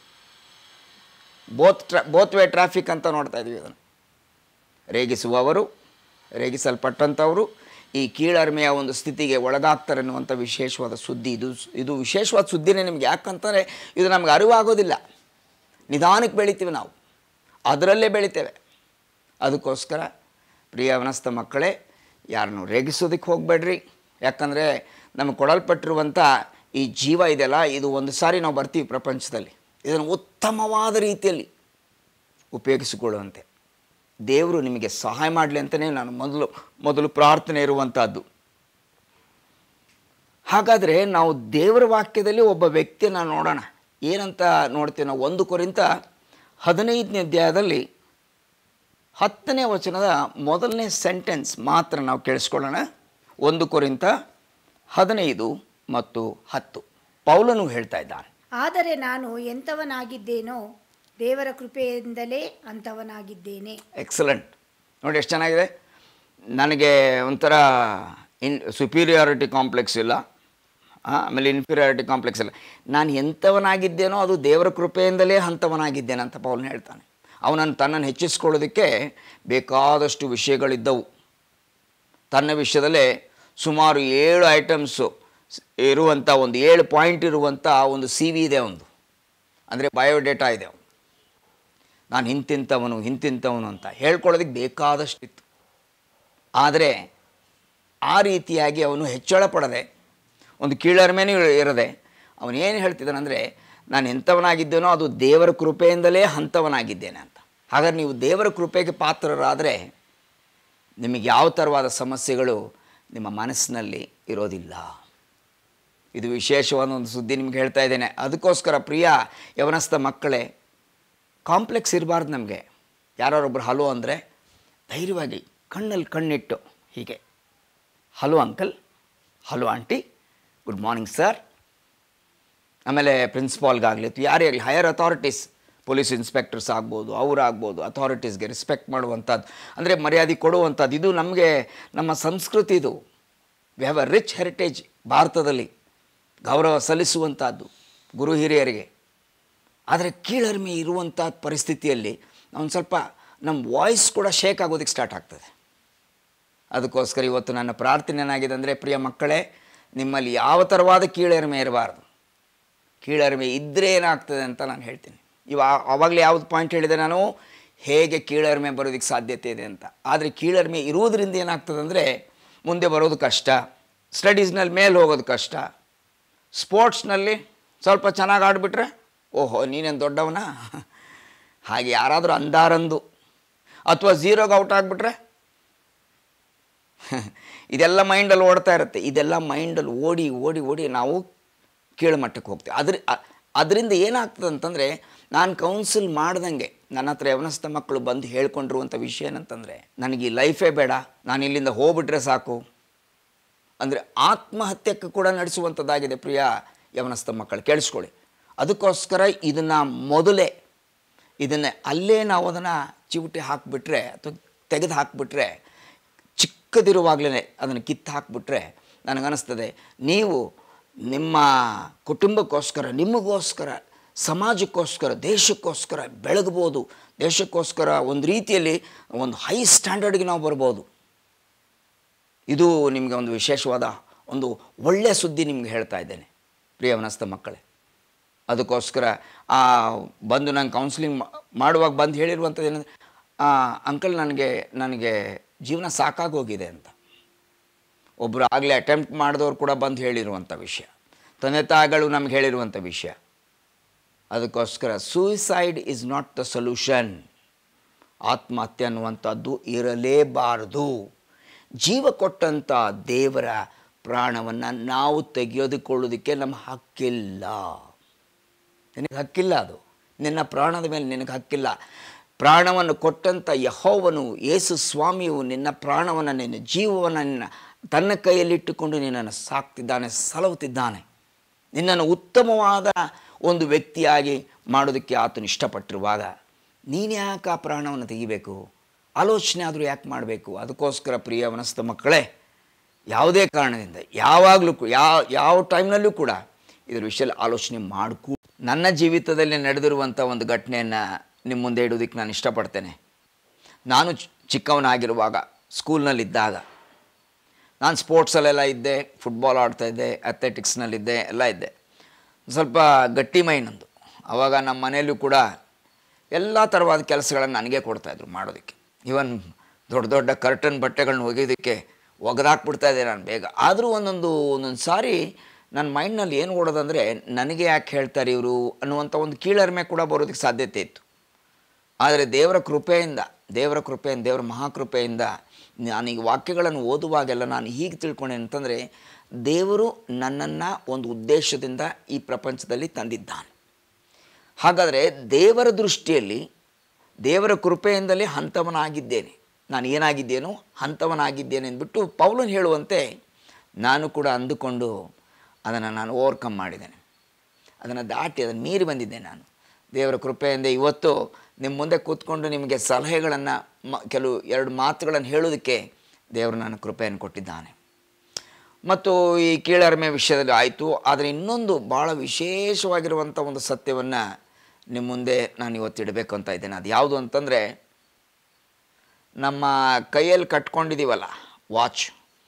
ಬೋತ್ ಟ್ರಾ ಬೋತ್ ವೇ ಟ್ರಾಫಿಕ್ ಅಂತ ನೋಡ್ತಾ ಇದ್ವಿ ಅದನ್ನು ರೇಗಿಸುವವರು ರೇಗಿಸಲ್ಪಟ್ಟಂಥವರು ಈ ಕೀಳರಿಮೆಯ ಒಂದು ಸ್ಥಿತಿಗೆ ಒಳಗಾಗ್ತಾರೆ ಅನ್ನುವಂಥ ವಿಶೇಷವಾದ ಸುದ್ದಿ ಇದು ಇದು ವಿಶೇಷವಾದ ಸುದ್ದಿನೇ ನಿಮ್ಗೆ ಯಾಕಂತಂದರೆ ಇದು ನಮ್ಗೆ ಅರಿವಾಗೋದಿಲ್ಲ ನಿಧಾನಕ್ಕೆ ಬೆಳಿತೀವಿ ನಾವು ಅದರಲ್ಲೇ ಬೆಳಿತೇವೆ ಅದಕ್ಕೋಸ್ಕರ ಪ್ರಿಯ ವನಸ್ಥ ಮಕ್ಕಳೇ ಯಾರನ್ನು ರೇಗಿಸೋದಕ್ಕೆ ಹೋಗಬೇಡ್ರಿ ಯಾಕಂದರೆ ನಮಗೆ ಕೊಡಲ್ಪಟ್ಟಿರುವಂಥ ಈ ಜೀವ ಇದೆಯಲ್ಲ ಇದು ಒಂದು ಸಾರಿ ನಾವು ಬರ್ತೀವಿ ಪ್ರಪಂಚದಲ್ಲಿ ಇದನ್ನು ಉತ್ತಮವಾದ ರೀತಿಯಲ್ಲಿ ಉಪಯೋಗಿಸಿಕೊಳ್ಳುವಂತೆ ದೇವರು ನಿಮಗೆ ಸಹಾಯ ಮಾಡಲಿ ಅಂತಲೇ ನಾನು ಮೊದಲು ಮೊದಲು ಪ್ರಾರ್ಥನೆ ಇರುವಂಥದ್ದು ಹಾಗಾದರೆ ನಾವು ದೇವರ ವಾಕ್ಯದಲ್ಲಿ ಒಬ್ಬ ವ್ಯಕ್ತಿಯನ್ನು ನೋಡೋಣ ಏನಂತ ನೋಡ್ತೀವಿ ನಾವು ಒಂದು ಕೊರಿಂತ ಹದಿನೈದನೇ ಅಧ್ಯಾಯದಲ್ಲಿ ಹತ್ತನೇ ವಚನದ ಮೊದಲನೇ ಸೆಂಟೆನ್ಸ್ ಮಾತ್ರ ನಾವು ಕೇಳಿಸ್ಕೊಳ್ಳೋಣ ಒಂದು ಕೊರಿಂತ ಹದಿನೈದು ಮತ್ತು ಹತ್ತು ಪೌಲನು ಹೇಳ್ತಾ ಇದ್ದಾನೆ ಆದರೆ ನಾನು ಎಂಥವನಾಗಿದ್ದೇನೋ ದೇವರ ಕೃಪೆಯಿಂದಲೇ ಅಂಥವನಾಗಿದ್ದೇನೆ ಎಕ್ಸಲೆಂಟ್ ನೋಡಿ ಎಷ್ಟು ಚೆನ್ನಾಗಿದೆ ನನಗೆ ಒಂಥರ ಇನ್ ಸುಪೀರಿಯಾರಿಟಿ ಕಾಂಪ್ಲೆಕ್ಸ್ ಇಲ್ಲ ಆ, ಆಮೇಲೆ ಇನ್ಫೀರಿಯಾರಿಟಿ ಕಾಂಪ್ಲೆಕ್ಸ್ ಇಲ್ಲ ನಾನು ಎಂಥವನಾಗಿದ್ದೇನೋ ಅದು ದೇವರ ಕೃಪೆಯಿಂದಲೇ ಹಂತವನಾಗಿದ್ದೇನೆ ಅಂತ ಪೌಲ್ನ ಹೇಳ್ತಾನೆ ಅವನನ್ನು ತನ್ನನ್ನು ಹೆಚ್ಚಿಸ್ಕೊಳ್ಳೋದಕ್ಕೆ ಬೇಕಾದಷ್ಟು ವಿಷಯಗಳಿದ್ದವು ತನ್ನ ವಿಷಯದಲ್ಲೇ ಸುಮಾರು ಏಳು ಐಟಮ್ಸು ಇರುವಂಥ ಒಂದು ಏಳು ಪಾಯಿಂಟ್ ಇರುವಂಥ ಒಂದು ಸಿ ವಿ ಇದೆ ಒಂದು ಅಂದರೆ ಬಯೋಡೇಟಾ ಇದೆ ಅವ್ನು. ನಾನು ಹಿಂತಿಂಥವನು ಹಿಂತಿಂಥವನು ಅಂತ ಹೇಳ್ಕೊಳ್ಳೋದಕ್ಕೆ ಬೇಕಾದಷ್ಟಿತ್ತು ಆದರೆ ಆ ರೀತಿಯಾಗಿ ಅವನು ಹೆಚ್ಚಳ ಪಡದೆ ಒಂದು ಕೀಳರಿಮೆನೂ ಇರದೆ ಅವನು ಏನು ಹೇಳ್ತಿದ್ದಾನಂದರೆ ನಾನು ಎಂಥವನಾಗಿದ್ದೇನೋ ಅದು ದೇವರ ಕೃಪೆಯಿಂದಲೇ ಹಂತವನಾಗಿದ್ದೇನೆ ಅಂತ ಹಾಗಾದ್ರೆ ನೀವು ದೇವರ ಕೃಪೆಗೆ ಪಾತ್ರರಾದರೆ ನಿಮಗೆ ಯಾವ ಥರವಾದ ಸಮಸ್ಯೆಗಳು ನಿಮ್ಮ ಮನಸ್ಸಿನಲ್ಲಿ ಇರೋದಿಲ್ಲ ಇದು ವಿಶೇಷವಾದ ಒಂದು ಸುದ್ದಿ ನಿಮ್ಗೆ ಹೇಳ್ತಾ ಇದ್ದೇನೆ ಅದಕ್ಕೋಸ್ಕರ ಪ್ರಿಯ ಯವನಸ್ಥ ಮಕ್ಕಳೇ ಕಾಂಪ್ಲೆಕ್ಸ್ ಇರಬಾರ್ದು ನಮಗೆ ಯಾರೊಬ್ಬರು ಹಲೋ ಅಂದರೆ ಧೈರ್ಯವಾಗಿ ಕಣ್ಣಲ್ಲಿ ಕಣ್ಣಿಟ್ಟು ಹೀಗೆ hello uncle hello aunty good morning sir ಆಮೇಲೆ ಪ್ರಿನ್ಸಿಪಾಲ್ಗಾಗಲಿ ಅಥವಾ ಯಾರೇ ಆಗಲಿ ಹೈಯರ್ ಅಥಾರಿಟೀಸ್ ಪೊಲೀಸ್ ಇನ್ಸ್ಪೆಕ್ಟರ್ಸ್ ಆಗ್ಬೋದು ಅವರಾಗ್ಬೋದು ಅಥಾರಿಟೀಸ್ಗೆ ರೆಸ್ಪೆಕ್ಟ್ ಮಾಡುವಂಥದ್ದು ಅಂದರೆ ಮರ್ಯಾದೆ ಕೊಡುವಂಥದ್ದು ಇದು ನಮಗೆ ನಮ್ಮ ಸಂಸ್ಕೃತಿ ಇದು we have a rich heritage ಭಾರತದಲ್ಲಿ ಗೌರವ ಸಲ್ಲಿಸುವಂಥದ್ದು ಗುರು ಹಿರಿಯರಿಗೆ ಆದರೆ ಕೀಳರಿಮೆ ಇರುವಂಥ ಪರಿಸ್ಥಿತಿಯಲ್ಲಿ ಒಂದು ಸ್ವಲ್ಪ ನಮ್ಮ ವಾಯ್ಸ್ ಕೂಡ ಶೇಕ್ ಆಗೋದಕ್ಕೆ ಸ್ಟಾರ್ಟ್ ಆಗ್ತದೆ ಅದಕ್ಕೋಸ್ಕರ ಇವತ್ತು ನನ್ನ ಪ್ರಾರ್ಥನೆ ಏನಾಗಿದೆ ಅಂದರೆ ಪ್ರಿಯ ಮಕ್ಕಳೇ ನಿಮ್ಮಲ್ಲಿ ಯಾವ ಥರವಾದ ಕೀಳರಿಮೆ ಇರಬಾರ್ದು ಕೀಳರಿಮೆ ಇದ್ದರೆ ಏನಾಗ್ತದೆ ಅಂತ ನಾನು ಹೇಳ್ತೀನಿ ಇವ ಆವಾಗಲೇ ಯಾವ್ದು ಪಾಯಿಂಟ್ ಹೇಳಿದೆ ನಾನು ಹೇಗೆ ಕೀಳರಿಮೆ ಬರೋದಕ್ಕೆ ಸಾಧ್ಯತೆ ಇದೆ ಅಂತ ಆದರೆ ಕೀಳರಿಮೆ ಇರುವುದರಿಂದ ಏನಾಗ್ತದೆ ಅಂದರೆ ಮುಂದೆ ಬರೋದು ಕಷ್ಟ ಸ್ಟಡೀಸ್ನಲ್ಲಿ ಮೇಲೆ ಹೋಗೋದು ಕಷ್ಟ ಸ್ಪೋರ್ಟ್ಸ್ನಲ್ಲಿ ಸ್ವಲ್ಪ ಚೆನ್ನಾಗಿ ಆಡಿಬಿಟ್ರೆ ಓಹೋ ನೀನೇನು ದೊಡ್ಡವನ ಹಾಗೆ ಯಾರಾದರೂ ಅಂದಾರಂದು ಅಥವಾ ಝೀರೋಗೆ ಔಟ್ ಆಗಿಬಿಟ್ರೆ ಇದೆಲ್ಲ ಮೈಂಡಲ್ಲಿ ಓಡ್ತಾ ಇರುತ್ತೆ ಇದೆಲ್ಲ ಮೈಂಡಲ್ಲಿ ಓಡಿ ಓಡಿ ಓಡಿ ನಾವು ಕೀಳುಮಟ್ಟಕ್ಕೆ ಹೋಗ್ತೀವಿ ಅದ್ರ ಅ- ಅದರಿಂದ ಏನಾಗ್ತದೆ ಅಂತಂದರೆ ನಾನು ಕೌನ್ಸಿಲ್ ಮಾಡ್ದಂಗೆ ನನ್ನ ಹತ್ರ ಯವನಸ್ಥ ಮಕ್ಕಳು ಬಂದು ಹೇಳ್ಕೊಂಡಿರುವಂಥ ವಿಷಯ ಏನಂತಂದರೆ ನನಗೆ ಈ ಲೈಫೇ ಬೇಡ ನಾನು ಇಲ್ಲಿಂದ ಹೋಗ್ಬಿಟ್ರೆ ಸಾಕು ಅಂದರೆ ಆತ್ಮಹತ್ಯಕ್ಕೆ ಕೂಡ ನಡೆಸುವಂಥದ್ದಾಗಿದೆ ಪ್ರಿಯ ಯವನಸ್ಥ ಮಕ್ಕಳು ಕೇಳಿಸ್ಕೊಳ್ಳಿ ಅದಕ್ಕೋಸ್ಕರ ಇದನ್ನು ಮೊದಲೇ ಇದನ್ನೇ ಅಲ್ಲೇ ನಾವು ಅದನ್ನು ಚಿವುಟಿ ಹಾಕಿಬಿಟ್ರೆ ಅಥವಾ ತೆಗೆದು ಹಾಕಿಬಿಟ್ರೆ ಚಿಕ್ಕದಿರುವಾಗಲೇ ಅದನ್ನು ಕಿತ್ತು ಹಾಕಿಬಿಟ್ರೆ ನನಗನ್ನಿಸ್ತದೆ ನೀವು ನಿಮ್ಮ ಕುಟುಂಬಕ್ಕೋಸ್ಕರ ನಿಮಗೋಸ್ಕರ ಸಮಾಜಕ್ಕೋಸ್ಕರ ದೇಶಕ್ಕೋಸ್ಕರ ಬೆಳಗ್ಬೋದು ದೇಶಕ್ಕೋಸ್ಕರ ಒಂದು ರೀತಿಯಲ್ಲಿ ಒಂದು ಹೈ ಸ್ಟ್ಯಾಂಡರ್ಡ್ಗೆ ನಾವು ಬರ್ಬೋದು ಇದು ನಿಮಗೆ ಒಂದು ವಿಶೇಷವಾದ ಒಂದು ಒಳ್ಳೆಯ ಸುದ್ದಿ ನಿಮ್ಗೆ ಹೇಳ್ತಾ ಇದ್ದೇನೆ ಪ್ರಿಯವನಸ್ಥ ಮಕ್ಕಳೇ ಅದಕ್ಕೋಸ್ಕರ ಆ ಬಂದು ನಂಗೆ ಕೌನ್ಸಿಲಿಂಗ್ ಮಾಡುವಾಗ ಬಂದು ಹೇಳಿರುವಂಥದ್ದು ಏನಂದರೆ ಅಂಕಲ್ ನನಗೆ ನನಗೆ ಜೀವನ ಸಾಕಾಗೋಗಿದೆ ಅಂತ ಒಬ್ಬರು ಆಗಲೇ ಅಟೆಂಪ್ಟ್ ಮಾಡಿದವ್ರು ಕೂಡ ಬಂದು ಹೇಳಿರುವಂಥ ವಿಷಯ ತಂದೆ ತಾಯಿಗಳು ನಮ್ಗೆ ಹೇಳಿರುವಂಥ ವಿಷಯ ಅದಕ್ಕೋಸ್ಕರ suicide is not the solution ಆತ್ಮಹತ್ಯೆ ಅನ್ನುವಂಥದ್ದು ಇರಲೇಬಾರದು ಜೀವ ಕೊಟ್ಟಂಥ ದೇವರ ಪ್ರಾಣವನ್ನು ನಾವು ತೆಗೆಯೋದಕ್ಕೊಳ್ಳೋದಕ್ಕೆ ನಮ್ಮ ಹಕ್ಕಿಲ್ಲ ನಿನಗೆ ಹಕ್ಕಿಲ್ಲ ಅದು ನಿನ್ನ ಪ್ರಾಣದ ಮೇಲೆ ನಿನಗೆ ಹಕ್ಕಿಲ್ಲ ಪ್ರಾಣವನ್ನು ಕೊಟ್ಟಂಥ ಯಹೋವನು ಯೇಸು ಸ್ವಾಮಿಯು ನಿನ್ನ ಪ್ರಾಣವನ್ನು ನಿನ್ನ ಜೀವವನ್ನು ನಿನ್ನ ತನ್ನ ಕೈಯಲ್ಲಿಟ್ಟುಕೊಂಡು ನಿನ್ನನ್ನು ಸಾಕ್ತಿದ್ದಾನೆ ಸಲಹುತ್ತಿದ್ದಾನೆ ನಿನ್ನನ್ನು ಉತ್ತಮವಾದ ಒಂದು ವ್ಯಕ್ತಿಯಾಗಿ ಮಾಡೋದಕ್ಕೆ ಆತನು ಇಷ್ಟಪಟ್ಟಿರುವಾಗ ನೀನು ಯಾಕೆ ಆ ಪ್ರಾಣವನ್ನು ತೆಗಿಬೇಕು ಆಲೋಚನೆ ಆದರೂ ಯಾಕೆ ಮಾಡಬೇಕು ಅದಕ್ಕೋಸ್ಕರ ಪ್ರಿಯ ಮನಸ್ಥ ಮಕ್ಕಳೇ ಯಾವುದೇ ಕಾರಣದಿಂದ ಯಾವಾಗಲೂ ಕೂ- ಯಾವ ಯಾವ ಟೈಮ್ನಲ್ಲೂ ಕೂಡ ಇದ್ರ ವಿಷಯದಲ್ಲಿ ಆಲೋಚನೆ ಮಾಡ್ಕೂ ನನ್ನ ಜೀವಿತದಲ್ಲಿ ನಡೆದಿರುವಂಥ ಒಂದು ಘಟನೆಯನ್ನು ನಿಮ್ಮ ಮುಂದೆ ಇಡೋದಕ್ಕೆ ನಾನು ಇಷ್ಟಪಡ್ತೇನೆ ನಾನು ಚಿ- ಚಿಕ್ಕವನಾಗಿರುವಾಗ ಸ್ಕೂಲ್ನಲ್ಲಿದ್ದಾಗ ನಾನು ಸ್ಪೋರ್ಟ್ಸಲ್ಲೆಲ್ಲ ಇದ್ದೆ ಫುಟ್ಬಾಲ್ ಆಡ್ತಾಯಿದ್ದೆ ಅಥ್ಲೆಟಿಕ್ಸ್ನಲ್ಲಿದ್ದೆ ಎಲ್ಲ ಇದ್ದೆ ಸ್ವಲ್ಪ ಗಟ್ಟಿ ಮೈ ನಂದು ಆವಾಗ ನಮ್ಮ ಮನೆಯಲ್ಲೂ ಕೂಡ ಎಲ್ಲ ಥರವಾದ ಕೆಲಸಗಳನ್ನು ನನಗೆ ಕೊಡ್ತಾಯಿದ್ರು ಮಾಡೋದಕ್ಕೆ ಇವನ್ ದೊಡ್ಡ ದೊಡ್ಡ ಕರ್ಟನ್ ಬಟ್ಟೆಗಳನ್ನ ಒಗೆಯೋದಕ್ಕೆ ಒಗೆದಾಕ್ಬಿಡ್ತಾ ಇದ್ದೆ ನಾನು ಬೇಗ ಆದರೂ ಒಂದೊಂದು ಒಂದೊಂದು ಸಾರಿ ನನ್ನ ಮೈಂಡ್ನಲ್ಲಿ ಏನು ಓಡೋದಂದರೆ ನನಗೆ ಯಾಕೆ ಹೇಳ್ತಾರೆ ಇವರು ಅನ್ನುವಂಥ ಒಂದು ಕೀಳರಿಮೆ ಕೂಡ ಬರೋದಕ್ಕೆ ಸಾಧ್ಯತೆ ಇತ್ತು ಆದರೆ ದೇವರ ಕೃಪೆಯಿಂದ ದೇವರ ಕೃಪೆಯಿಂದ ದೇವರ ಮಹಾಕೃಪೆಯಿಂದ ನಾನು ಈ ವಾಕ್ಯಗಳನ್ನು ಓದುವಾಗೆಲ್ಲ ನಾನು ಹೀಗೆ ತಿಳ್ಕೊಂಡೆ ಅಂತಂದರೆ ದೇವರು ನನ್ನನ್ನು ಒಂದು ಉದ್ದೇಶದಿಂದ ಈ ಪ್ರಪಂಚದಲ್ಲಿ ತಂದಿದ್ದಾನೆ ಹಾಗಾದರೆ ದೇವರ ದೃಷ್ಟಿಯಲ್ಲಿ ದೇವರ ಕೃಪೆಯಿಂದಲೇ ಹಂತವನಾಗಿದ್ದೇನೆ ನಾನು ಏನಾಗಿದ್ದೇನೋ ಹಂತವನಾಗಿದ್ದೇನೆ ಅಂದ್ಬಿಟ್ಟು ಪೌಲನ್ ಹೇಳುವಂತೆ ನಾನು ಕೂಡ ಅಂದುಕೊಂಡು ಅದನ್ನು ನಾನು ಓವರ್ಕಮ್ ಮಾಡಿದ್ದೇನೆ ಅದನ್ನು ದಾಟಿ ಅದನ್ನು ಮೀರಿ ಬಂದಿದ್ದೆ ನಾನು ದೇವರ ಕೃಪೆಯಿಂದ ಇವತ್ತು ನಿಮ್ಮ ಮುಂದೆ ಕೂತ್ಕೊಂಡು ನಿಮಗೆ ಸಲಹೆಗಳನ್ನು ಮ ಕೆಲವು ಎರಡು ಮಾತುಗಳನ್ನು ಹೇಳೋದಕ್ಕೆ ದೇವರು ನನ್ನ ಕೃಪೆಯನ್ನು ಕೊಟ್ಟಿದ್ದಾನೆ ಮತ್ತು ಈ ಕೀಳರಿಮೆ ವಿಷಯದಲ್ಲಿ ಆಯಿತು ಆದರೆ ಇನ್ನೊಂದು ಭಾಳ ವಿಶೇಷವಾಗಿರುವಂಥ ಒಂದು ಸತ್ಯವನ್ನು ನಿಮ್ಮ ಮುಂದೆ ನಾನು ಇವತ್ತು ಇಡಬೇಕು ಅಂತ ಇದ್ದೇನೆ ಅದು ಯಾವುದು ಅಂತಂದರೆ ನಮ್ಮ ಕೈಯಲ್ಲಿ ಕಟ್ಕೊಂಡಿದ್ದೀವಲ್ಲ ವಾಚ್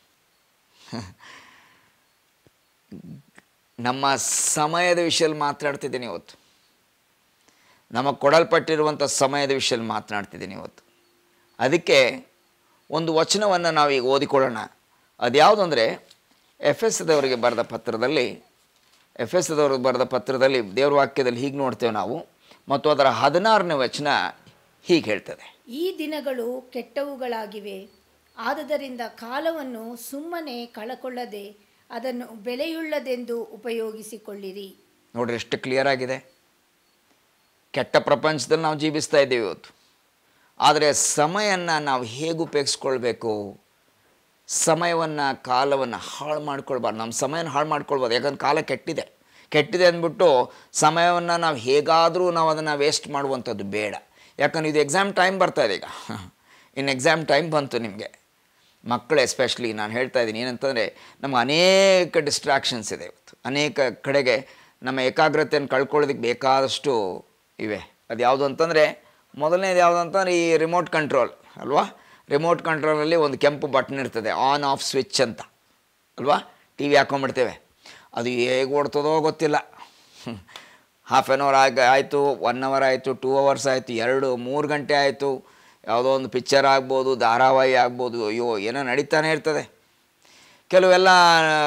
ನಮ್ಮ ಸಮಯದ ವಿಷಯದಲ್ಲಿ ಮಾತನಾಡ್ತಿದ್ದೀನಿ ಇವತ್ತು ನಮಗೆ ಕೊಡಲ್ಪಟ್ಟಿರುವಂಥ ಸಮಯದ ವಿಷಯದಲ್ಲಿ ಮಾತನಾಡ್ತಿದ್ದೀನಿ ಇವತ್ತು ಅದಕ್ಕೆ ಒಂದು ವಚನವನ್ನು ನಾವೀಗ ಓದಿಕೊಳ್ಳೋಣ ಅದ್ಯಾವುದು ಅಂದರೆ ಎಫ್ ಎಸ್ ದವರಿಗೆ ಬರೆದ ಪತ್ರದಲ್ಲಿ ಎಫ್ ಎಸ್ ದವರು ಬರೆದ ಪತ್ರದಲ್ಲಿ ದೇವ್ರ ವಾಕ್ಯದಲ್ಲಿ ಹೀಗೆ ನೋಡ್ತೇವೆ ನಾವು ಮತ್ತು ಅದರ ಹದಿನಾರನೇ ವಚನ ಹೀಗೆ ಹೇಳ್ತದೆ ಈ ದಿನಗಳು ಕೆಟ್ಟವುಗಳಾಗಿವೆ ಆದುದರಿಂದ ಕಾಲವನ್ನು ಸುಮ್ಮನೆ ಕಳಕೊಳ್ಳದೆ ಅದನ್ನು ಬೆಲೆಯುಳ್ಳದೆಂದು ಉಪಯೋಗಿಸಿಕೊಳ್ಳಿರಿ ನೋಡ್ರಿ ಎಷ್ಟು ಕ್ಲಿಯರ್ ಆಗಿದೆ ಕೆಟ್ಟ ಪ್ರಪಂಚದಲ್ಲಿ ನಾವು ಜೀವಿಸ್ತಾ ಇದ್ದೀವಿ ಇವತ್ತು ಆದರೆ ಸಮಯವನ್ನು ನಾವು ಹೇಗೆ ಉಪಯೋಗಿಸ್ಕೊಳ್ಬೇಕು ಸಮಯವನ್ನು ಕಾಲವನ್ನು ಹಾಳು ಮಾಡ್ಕೊಳ್ಬಾರ್ದು ನಮ್ಮ ಸಮಯನ ಹಾಳು ಮಾಡ್ಕೊಳ್ಬೋದು ಯಾಕಂದ್ರೆ ಕಾಲ ಕೆಟ್ಟಿದೆ ಕೆಟ್ಟಿದೆ ಅಂದ್ಬಿಟ್ಟು ಸಮಯವನ್ನು ನಾವು ಹೇಗಾದರೂ ನಾವು ಅದನ್ನು ವೇಸ್ಟ್ ಮಾಡುವಂಥದ್ದು ಬೇಡ ಯಾಕಂದ್ರೆ ಇದು ಎಕ್ಸಾಮ್ ಟೈಮ್ ಬರ್ತಾ ಇದೆ ಈಗ ಇನ್ನು ಎಕ್ಸಾಮ್ ಟೈಮ್ ಬಂತು ನಿಮಗೆ ಮಕ್ಕಳು ಎಸ್ಪೆಷಲಿ ನಾನು ಹೇಳ್ತಾ ಇದ್ದೀನಿ ಏನಂತಂದರೆ ನಮ್ಗೆ ಅನೇಕ ಡಿಸ್ಟ್ರಾಕ್ಷನ್ಸ್ ಇದೆ ಇವತ್ತು ಅನೇಕ ಕಡೆಗೆ ನಮ್ಮ ಏಕಾಗ್ರತೆಯನ್ನು ಕಳ್ಕೊಳ್ಳೋದಕ್ಕೆ ಬೇಕಾದಷ್ಟು ಇವೆ ಅದು ಯಾವುದು ಅಂತಂದರೆ ಮೊದಲನೇದು ಯಾವುದು ಅಂತಂದರೆ ಈ ರಿಮೋಟ್ ಕಂಟ್ರೋಲ್ ಅಲ್ವಾ ರಿಮೋಟ್ ಕಂಟ್ರೋಲಲ್ಲಿ ಒಂದು ಕೆಂಪು ಬಟನ್ ಇರ್ತದೆ ಆನ್ ಆಫ್ ಸ್ವಿಚ್ ಅಂತ ಅಲ್ವಾ ಟಿ ವಿ ಹಾಕೊಂಡ್ಬಿಡ್ತೇವೆ ಅದು ಹೇಗೆ ಓಡ್ತದೋ ಗೊತ್ತಿಲ್ಲ ಹಾಫ್ ಆನ್ ಅವರ್ ಆಗ ಆಯಿತು ಒನ್ ಅವರ್ ಆಯಿತು ಟೂ ಅವರ್ಸ್ ಆಯಿತು ಎರಡು ಮೂರು ಗಂಟೆ ಆಯಿತು ಯಾವುದೋ ಒಂದು ಪಿಕ್ಚರ್ ಆಗ್ಬೋದು ಧಾರಾವಾಹಿ ಆಗ್ಬೋದು ಅಯ್ಯೋ ಏನೋ ನಡೀತಾನೆ ಇರ್ತದೆ ಕೆಲವೆಲ್ಲ ಆ,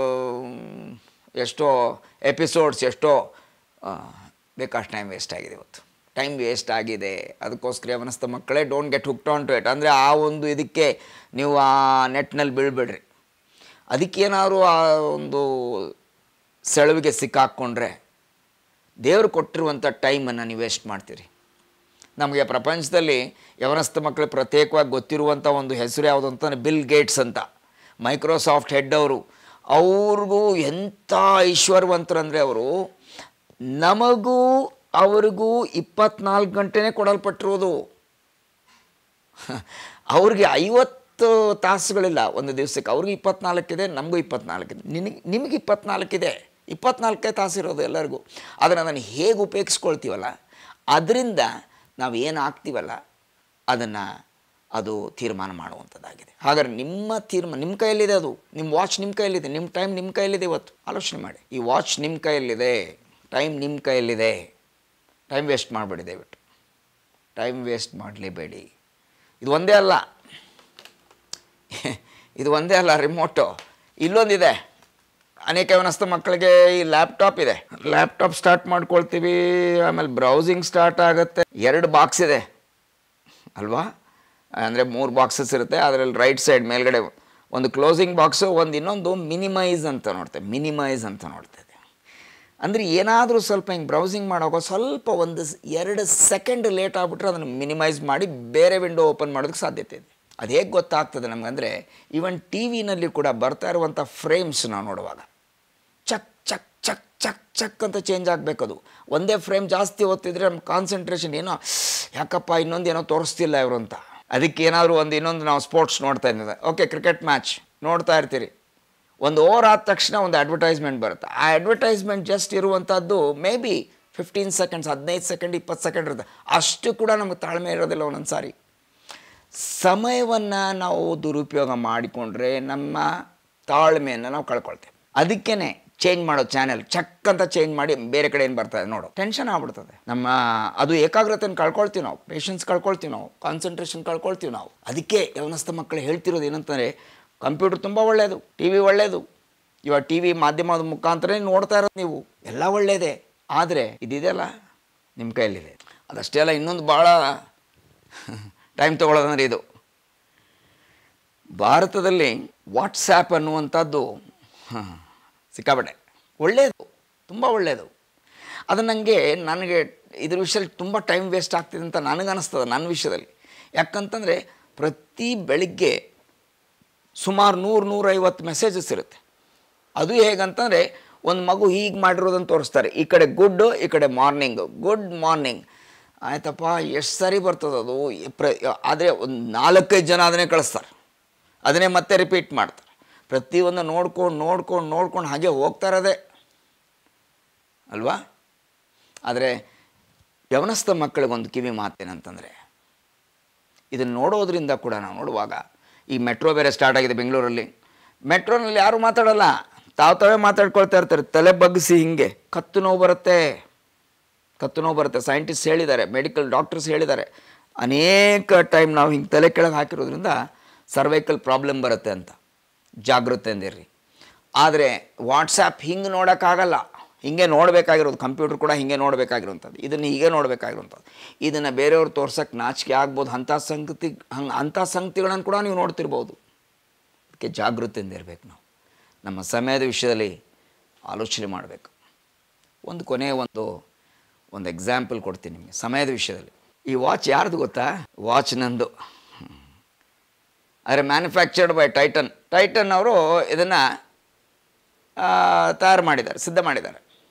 ಎಷ್ಟೋ ಎಪಿಸೋಡ್ಸ್ ಎಷ್ಟೋ ಆ, ಬೇಕಾಷ್ಟು ಟೈಮ್ ವೇಸ್ಟ್ ಆಗಿದೆ ಇವತ್ತು ಟೈಮ್ ವೇಸ್ಟ್ ಆಗಿದೆ ಅದಕ್ಕೋಸ್ಕರ ಅವನಸ್ಥ ಮಕ್ಕಳೇ don't get hooked on to it ಅಂದರೆ ಆ ಒಂದು ಇದಕ್ಕೆ ನೀವು ಆ ನೆಟ್ನಲ್ಲಿ ಬೀಳ್ಬೇಡ್ರಿ ಅದಕ್ಕೇನಾದ್ರು ಆ ಒಂದು ಸೆಳವಿಗೆ ಸಿಕ್ಕಾಕ್ಕೊಂಡ್ರೆ ದೇವರು ಕೊಟ್ಟಿರುವಂಥ ಟೈಮನ್ನು ನೀವು ವೇಸ್ಟ್ ಮಾಡ್ತೀರಿ ನಮಗೆ ಪ್ರಪಂಚದಲ್ಲಿ ಯವನಸ್ಥ ಮಕ್ಕಳು ಪ್ರತ್ಯೇಕವಾಗಿ ಗೊತ್ತಿರುವಂಥ ಒಂದು ಹೆಸರು ಯಾವುದು ಅಂತಂದರೆ ಬಿಲ್ ಗೇಟ್ಸ್ ಅಂತ ಮೈಕ್ರೋಸಾಫ್ಟ್ ಹೆಡ್ ಅವರು ಅವ್ರಿಗೂ ಎಂಥ ಐಶ್ವರ್ಯವಂತರಂದರೆ ಅವರು ನಮಗೂ ಅವ್ರಿಗೂ ಇಪ್ಪತ್ನಾಲ್ಕು ಗಂಟೆನೇ ಕೊಡಲ್ಪಟ್ಟಿರೋದು ಅವ್ರಿಗೆ ಐವತ್ತು ತಾಸುಗಳಿಲ್ಲ ಒಂದು ದಿವಸಕ್ಕೆ ಅವ್ರಿಗೆ ಇಪ್ಪತ್ನಾಲ್ಕಿದೆ ನಮಗೂ ಇಪ್ಪತ್ನಾಲ್ಕಿದೆ ನಿನಗೆ ನಿಮಗೆ ಇಪ್ಪತ್ನಾಲ್ಕಿದೆ ಇಪ್ಪತ್ನಾಲ್ಕೇ ತಾಸು ಇರೋದು ಎಲ್ಲರಿಗೂ ಅದನ್ನು ಅದನ್ನು ಹೇಗೆ ಉಪಯೋಗಿಸ್ಕೊಳ್ತೀವಲ್ಲ ಅದರಿಂದ ನಾವು ಏನು ಆಗ್ತೀವಲ್ಲ ಅದನ್ನು ಅದು ತೀರ್ಮಾನ ಮಾಡುವಂಥದ್ದಾಗಿದೆ ಹಾಗಾದ್ರೆ ನಿಮ್ಮ ತೀರ್ಮಾನ ನಿಮ್ಮ ಕೈಯಲ್ಲಿದೆ ಅದು ನಿಮ್ಮ ವಾಚ್ ನಿಮ್ಮ ಕೈಯಲ್ಲಿದೆ ನಿಮ್ಮ ಟೈಮ್ ನಿಮ್ಮ ಕೈಯಲ್ಲಿದೆ ಇವತ್ತು ಆಲೋಚನೆ ಮಾಡಿ ಈ ವಾಚ್ ನಿಮ್ಮ ಕೈಯಲ್ಲಿದೆ ಟೈಮ್ ನಿಮ್ಮ ಕೈಯಲ್ಲಿದೆ ಟೈಮ್ ವೇಸ್ಟ್ ಮಾಡಬೇಡಿ ದಯವಿಟ್ಟು ಟೈಮ್ ವೇಸ್ಟ್ ಮಾಡಲೇಬೇಡಿ ಇದು ಒಂದೇ ಅಲ್ಲ ಇದು ಒಂದೇ ಅಲ್ಲ ರಿಮೋಟು ಇಲ್ಲೊಂದಿದೆ ಅನೇಕ ಅವನಸ್ಥ ಮಕ್ಕಳಿಗೆ ಈ ಲ್ಯಾಪ್ಟಾಪ್ ಇದೆ ಲ್ಯಾಪ್ಟಾಪ್ ಸ್ಟಾರ್ಟ್ ಮಾಡ್ಕೊಳ್ತೀವಿ ಆಮೇಲೆ ಬ್ರೌಸಿಂಗ್ ಸ್ಟಾರ್ಟ್ ಆಗುತ್ತೆ ಎರಡು ಬಾಕ್ಸ್ ಇದೆ ಅಲ್ವಾ ಅಂದರೆ ಮೂರು ಬಾಕ್ಸಸ್ ಇರುತ್ತೆ ಅದರಲ್ಲಿ ರೈಟ್ ಸೈಡ್ ಮೇಲ್ಗಡೆ ಒಂದು ಕ್ಲೋಸಿಂಗ್ ಬಾಕ್ಸು ಒಂದು ಇನ್ನೊಂದು ಮಿನಿಮೈಸ್ ಅಂತ ನೋಡ್ತೇವೆ ಮಿನಿಮೈಸ್ ಅಂತ ನೋಡ್ತೇವೆ ಅಂದರೆ ಏನಾದರೂ ಸ್ವಲ್ಪ ಹಿಂಗೆ ಬ್ರೌಸಿಂಗ್ ಮಾಡೋವಾಗ ಸ್ವಲ್ಪ ಒಂದು ಸ್- ಎರಡು ಸೆಕೆಂಡ್ ಲೇಟ್ ಆಗಿಬಿಟ್ರೆ ಅದನ್ನು ಮಿನಿಮೈಸ್ ಮಾಡಿ ಬೇರೆ ವಿಂಡೋ ಓಪನ್ ಮಾಡೋದಕ್ಕೆ ಸಾಧ್ಯತೆ ಇದೆ ಅದು ಹೇಗೆ ಗೊತ್ತಾಗ್ತದೆ ನಮಗಂದರೆ ಈವನ್ ಟಿ ವಿನಲ್ಲಿ ಕೂಡ ಬರ್ತಾ ಇರುವಂಥ ಫ್ರೇಮ್ಸ್ ನಾವು ನೋಡುವಾಗ ಚಕ್ ಚಕ್ ಚಕ್ ಚಕ್ ಚಕ್ ಅಂತ ಚೇಂಜ್ ಆಗಬೇಕದು ಒಂದೇ ಫ್ರೇಮ್ ಜಾಸ್ತಿ ಓದ್ತಿದ್ರೆ ನಮ್ಮ ಕಾನ್ಸಂಟ್ರೇಷನ್ ಏನೋ ಯಾಕಪ್ಪ ಇನ್ನೊಂದು ಏನೋ ತೋರಿಸ್ತಿಲ್ಲ ಇವರು ಅಂತ ಅದಕ್ಕೆ ಏನಾದರೂ ಒಂದು ಇನ್ನೊಂದು ನಾವು ಸ್ಪೋರ್ಟ್ಸ್ ನೋಡ್ತಾ ಇದ್ದೀವಿ ಓಕೆ ಕ್ರಿಕೆಟ್ ಮ್ಯಾಚ್ ನೋಡ್ತಾ ಇರ್ತೀರಿ ಒಂದು ಓವರ್ ಆದ ತಕ್ಷಣ ಒಂದು ಅಡ್ವರ್ಟೈಸ್ಮೆಂಟ್ ಬರುತ್ತೆ ಆ ಅಡ್ವರ್ಟೈಸ್ಮೆಂಟ್ ಜಸ್ಟ್ ಇರುವಂಥದ್ದು ಮೇ ಬಿ ಫಿಫ್ಟೀನ್ ಸೆಕೆಂಡ್ಸ್ ಹದಿನೈದು ಸೆಕೆಂಡ್ ಇಪ್ಪತ್ತು ಸೆಕೆಂಡ್ ಇರುತ್ತೆ ಅಷ್ಟು ಕೂಡ ನಮಗೆ ತಾಳ್ಮೆ ಇರೋದಿಲ್ಲ ಒಂದೊಂದು ಸಾರಿ ಸಮಯವನ್ನು ನಾವು ದುರುಪಯೋಗ ಮಾಡಿಕೊಂಡ್ರೆ ನಮ್ಮ ತಾಳ್ಮೆಯನ್ನು ನಾವು ಕಳ್ಕೊಳ್ತೇವೆ ಅದಕ್ಕೇ ಚೇಂಜ್ ಮಾಡೋ ಚಾನೆಲ್ ಚಕ್ ಅಂತ ಚೇಂಜ್ ಮಾಡಿ ಬೇರೆ ಕಡೆ ಏನು ಬರ್ತದೆ ನೋಡು ಟೆನ್ಷನ್ ಆಗ್ಬಿಡ್ತದೆ ನಮ್ಮ ಅದು ಏಕಾಗ್ರತೆಯನ್ನು ಕಳ್ಕೊಳ್ತೀವಿ ನಾವು ಪೇಷನ್ಸ್ ಕಳ್ಕೊಳ್ತೀವಿ ನಾವು ಕಾನ್ಸಂಟ್ರೇಷನ್ ಕಳ್ಕೊಳ್ತೀವಿ ನಾವು ಅದಕ್ಕೆ ಯವನಸ್ಥ ಮಕ್ಕಳು ಹೇಳ್ತಿರೋದು ಏನಂತಂದರೆ ಕಂಪ್ಯೂಟರ್ ತುಂಬ ಒಳ್ಳೆಯದು ಟಿ ವಿ ಒಳ್ಳೆಯದು ಇವಾಗ ಟಿ ವಿ ಮಾಧ್ಯಮದ ಮುಖಾಂತರ ನೋಡ್ತಾ ಇರೋದು ನೀವು ಎಲ್ಲ ಒಳ್ಳೆಯದೇ ಆದರೆ ಇದಿದೆಯಲ್ಲ ನಿಮ್ಮ ಕೈಯಲ್ಲಿದೆ ಅದಷ್ಟೇ ಅಲ್ಲ ಇನ್ನೊಂದು ಭಾಳ ಟೈಮ್ ತೊಗೊಳ್ಳೋದಂದ್ರೆ ಇದು ಭಾರತದಲ್ಲಿ ವಾಟ್ಸ್ಯಾಪ್ ಅನ್ನುವಂಥದ್ದು ಹಾಂ, ಸಿಕ್ಕಾಪಟ್ಟೆ ಒಳ್ಳೆಯದು ತುಂಬ ಒಳ್ಳೆಯದು ಅದು ನನಗೆ ನನಗೆ ಇದ್ರ ವಿಷಯದಲ್ಲಿ ತುಂಬ ಟೈಮ್ ವೇಸ್ಟ್ ಆಗ್ತಿದೆ ಅಂತ ನನಗನ್ನಿಸ್ತದೆ ನನ್ನ ವಿಷಯದಲ್ಲಿ ಯಾಕಂತಂದರೆ ಪ್ರತಿ ಬೆಳಿಗ್ಗೆ ಸುಮಾರು ನೂರು ನೂರೈವತ್ತು ಮೆಸೇಜಸ್ ಇರುತ್ತೆ ಅದು ಹೇಗಂತಂದರೆ ಒಂದು ಮಗು ಹೀಗೆ ಮಾಡಿರೋದನ್ನು ತೋರಿಸ್ತಾರೆ ಈ ಕಡೆ ಗುಡ್ಡು ಈ ಕಡೆ ಮಾರ್ನಿಂಗು ಗುಡ್ ಮಾರ್ನಿಂಗ್ ಆಯ್ತಪ್ಪ ಎಷ್ಟು ಸರಿ ಬರ್ತದೆ ಅದು ಪ್ರ ಆದರೆ ಒಂದು ನಾಲ್ಕೈದು ಜನ ಅದನ್ನೇ ಕಳಿಸ್ತಾರೆ ಅದನ್ನೇ ಮತ್ತೆ ರಿಪೀಟ್ ಮಾಡ್ತಾರೆ ಪ್ರತಿಯೊಂದು ನೋಡ್ಕೊಂಡು ನೋಡ್ಕೊಂಡು ನೋಡ್ಕೊಂಡು ಹಾಗೆ ಹೋಗ್ತಾ ಇರೋದೇ ಅಲ್ವಾ ಆದರೆ ಯವನಸ್ಥ ಮಕ್ಕಳಿಗೊಂದು ಕಿವಿ ಮಾತೇನಂತಂದರೆ ಇದನ್ನು ನೋಡೋದ್ರಿಂದ ಕೂಡ ನಾವು ನೋಡುವಾಗ ಈ ಮೆಟ್ರೋ ಬೇರೆ ಸ್ಟಾರ್ಟ್ ಆಗಿದೆ ಬೆಂಗಳೂರಲ್ಲಿ ಮೆಟ್ರೋನಲ್ಲಿ ಯಾರು ಮಾತಾಡಲ್ಲ ತಾವು ತಾವೇ ಮಾತಾಡ್ಕೊಳ್ತಾ ಇರ್ತಾರೆ ತಲೆ ಬಗ್ಗಿಸಿ ಹಿಂಗೆ ಕತ್ತು ನೋವು ಬರುತ್ತೆ ಕತ್ತು ನೋವು ಬರುತ್ತೆ ಸೈಂಟಿಸ್ಟ್ ಹೇಳಿದ್ದಾರೆ ಮೆಡಿಕಲ್ ಡಾಕ್ಟರ್ಸ್ ಹೇಳಿದ್ದಾರೆ ಅನೇಕ ಟೈಮ್ ನಾವು ಹಿಂಗೆ ತಲೆ ಕೆಳಗೆ ಹಾಕಿರೋದ್ರಿಂದ ಸರ್ವೈಕಲ್ ಪ್ರಾಬ್ಲಮ್ ಬರುತ್ತೆ ಅಂತ ಜಾಗೃತೆಯಿಂದಿರ್ರಿ ಆದರೆ ವಾಟ್ಸಾಪ್ ಹಿಂಗೆ ನೋಡೋಕ್ಕಾಗಲ್ಲ ಹಿಂಗೆ ನೋಡಬೇಕಾಗಿರೋದು ಕಂಪ್ಯೂಟರ್ ಕೂಡ ಹಿಂಗೆ ನೋಡಬೇಕಾಗಿರುವಂಥದ್ದು ಇದನ್ನು ಹೀಗೆ ನೋಡಬೇಕಾಗಿರುವಂಥದ್ದು ಇದನ್ನು ಬೇರೆಯವ್ರು ತೋರ್ಸೋಕ್ಕೆ ನಾಚಿಕೆ ಆಗ್ಬೋದು ಅಂಥ ಸಂಗತಿ ಹಂಗೆ ಅಂಥ ಸಂಗತಿಗಳನ್ನು ಕೂಡ ನೀವು ನೋಡ್ತಿರ್ಬೋದು ಅದಕ್ಕೆ ಜಾಗೃತಿಯಿಂದ ಇರಬೇಕು ನಾವು ನಮ್ಮ ಸಮಯದ ವಿಷಯದಲ್ಲಿ ಆಲೋಚನೆ ಮಾಡಬೇಕು ಒಂದು ಕೊನೆಯ ಒಂದು ಒಂದು ಎಕ್ಸಾಂಪಲ್ ಕೊಡ್ತೀನಿ ನಿಮಗೆ ಸಮಯದ ವಿಷಯದಲ್ಲಿ ಈ ವಾಚ್ ಯಾರ್ದು ಗೊತ್ತಾ ವಾಚ್ ನಂದು ಆದರೆ ಮ್ಯಾನುಫ್ಯಾಕ್ಚರ್ಡ್ ಬೈ ಟೈಟನ್ ಟೈಟನ್ ಅವರು ಇದನ್ನು ತಯಾರು ಮಾಡಿದ್ದಾರೆ ಸಿದ್ಧ ಮಾಡಿದ್ದಾರೆ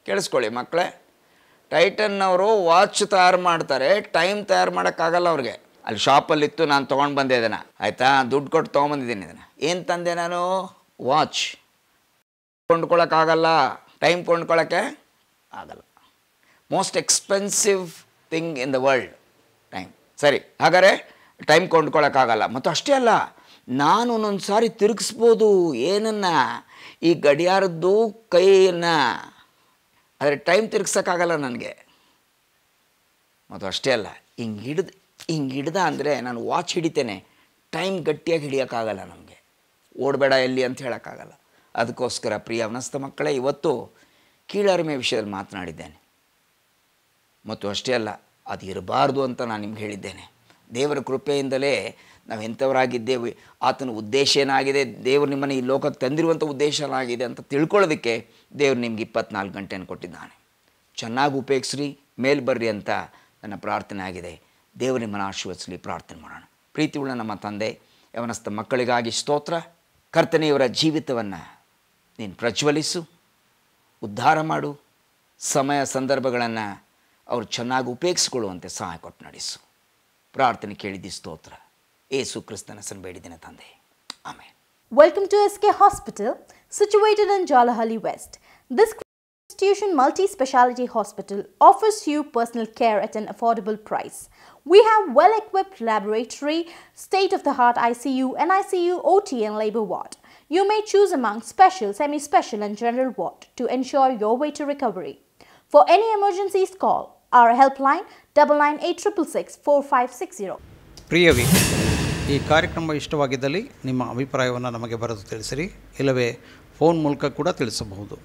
ಕೇಳಿಸ್ಕೊಳ್ಳಿ ಮಕ್ಕಳೇ ಟೈಟನ್ನವರು ವಾಚ್ ತಯಾರು ಮಾಡ್ತಾರೆ ಟೈಮ್ ತಯಾರು ಮಾಡೋಕ್ಕಾಗಲ್ಲ ಅವ್ರಿಗೆ ಅಲ್ಲಿ ಶಾಪಲ್ಲಿತ್ತು ನಾನು ತೊಗೊಂಡು ಬಂದೆ ಇದನ್ನು ಆಯಿತಾ ದುಡ್ಡು ಕೊಟ್ಟು ತೊಗೊಂಬಂದಿದ್ದೀನಿ ಇದನ್ನು ಏನು ತಂದೆ ನಾನು ವಾಚ್ ಕೊಂಡ್ಕೊಳ್ಳೋಕ್ಕಾಗಲ್ಲ ಟೈಮ್ ಕೊಂಡ್ಕೊಳ್ಳೋಕ್ಕೆ ಆಗಲ್ಲ most expensive thing in the world time ಸರಿ ಹಾಗಾದರೆ ಟೈಮ್ ಕೊಂಡ್ಕೊಳ್ಳೋಕ್ಕಾಗಲ್ಲ ಮತ್ತು ಅಷ್ಟೇ ಅಲ್ಲ ನಾನು ಒಂದೊಂದು ಸಾರಿ ತಿರುಗಿಸ್ಬೋದು ಏನನ್ನ ಈ ಗಡಿಯಾರದ್ದು ಕೈಯನ್ನು ಆದರೆ ಟೈಮ್ ತಿರುಗ್ಸೋಕ್ಕಾಗಲ್ಲ ನನಗೆ ಮತ್ತು ಅಷ್ಟೇ ಅಲ್ಲ ಹಿಂಗೆ ಹಿಡ್ದು ಹಿಂಗೆ ಹಿಡ್ದ ಅಂದರೆ ನಾನು ವಾಚ್ ಹಿಡಿತೇನೆ ಟೈಮ್ ಗಟ್ಟಿಯಾಗಿ ಹಿಡಿಯೋಕ್ಕಾಗಲ್ಲ ನಮಗೆ ಓಡಬೇಡ ಎಲ್ಲಿ ಅಂತ ಹೇಳೋಕ್ಕಾಗಲ್ಲ ಅದಕ್ಕೋಸ್ಕರ ಪ್ರಿಯ ಅವನಸ್ಥ ಮಕ್ಕಳೇ ಇವತ್ತು ಕೀಳರಿಮೆ ವಿಷಯದಲ್ಲಿ ಮಾತನಾಡಿದ್ದೇನೆ ಮತ್ತು ಅಷ್ಟೇ ಅಲ್ಲ ಅದು ಇರಬಾರ್ದು ಅಂತ ನಾನು ನಿಮ್ಗೆ ಹೇಳಿದ್ದೇನೆ ದೇವರ ಕೃಪೆಯಿಂದಲೇ ನಾವು ಎಂಥವರಾಗಿದ್ದೇವೆ ಆತನ ಉದ್ದೇಶ ಏನಾಗಿದೆ ದೇವರು ನಿಮ್ಮನ್ನು ಈ ಲೋಕಕ್ಕೆ ತಂದಿರುವಂಥ ಉದ್ದೇಶ ಏನಾಗಿದೆ ಅಂತ ತಿಳ್ಕೊಳ್ಳೋದಕ್ಕೆ ದೇವರು ನಿಮ್ಗೆ ಇಪ್ಪತ್ನಾಲ್ಕು ಗಂಟೆಯನ್ನು ಕೊಟ್ಟಿದ್ದಾನೆ ಚೆನ್ನಾಗಿ ಉಪಯೋಗಿಸ್ರಿ ಮೇಲ್ ಬರ್ರಿ ಅಂತ ನನ್ನ ಪ್ರಾರ್ಥನೆ ಆಗಿದೆ ದೇವರು ನಿಮ್ಮನ್ನು ಆಶೀರ್ವದಿಸಲಿ ಪ್ರಾರ್ಥನೆ ಮಾಡೋಣ ಪ್ರೀತಿಯುಳ್ಳ ನಮ್ಮ ತಂದೆ ಯವನಸ್ಥ ಮಕ್ಕಳಿಗಾಗಿ ಸ್ತೋತ್ರ ಕರ್ತನೆ ಇವರ ಜೀವಿತವನ್ನು ನೀನು ಪ್ರಜ್ವಲಿಸು ಉದ್ಧಾರ ಮಾಡು ಸಮಯ ಸಂದರ್ಭಗಳನ್ನು ಅವರು ಚೆನ್ನಾಗಿ ಉಪಯೋಗಿಸ್ಕೊಳ್ಳುವಂತೆ ಸಹಾಯ ಕೊಟ್ಟು ನಡೆಸು ಪ್ರಾರ್ಥನೆ ಕೇಳಿದ್ದಿ ಸ್ತೋತ್ರ ಏಸು ಕ್ರಿಸ್ತನ ಹೆಸರು ಬೇಡಿದ್ದೇನೆ ತಂದೆ ಆಮೇಲೆ Welcome to SK Hospital, situated in Jalahalli West. This institution multi-speciality hospital offers you personal care at an affordable price. We have well-equipped laboratory, state-of-the-art ICU, and ICU OT and labor ward. You may choose among special, semi-special, and general ward to ensure your way to recovery. For any emergencies, call our helpline double nine eight triple six four five six zero. ಪ್ರಿಯವೇ ಈ ಕಾರ್ಯಕ್ರಮ ಇಷ್ಟವಾಗಿದ್ದಲ್ಲಿ ನಿಮ್ಮ ಅಭಿಪ್ರಾಯವನ್ನು ನಮಗೆ ಬರೆದು ತಿಳಿಸಿರಿ ಇಲ್ಲವೇ phone ಮೂಲಕ ಕೂಡ ತಿಳಿಸಬಹುದು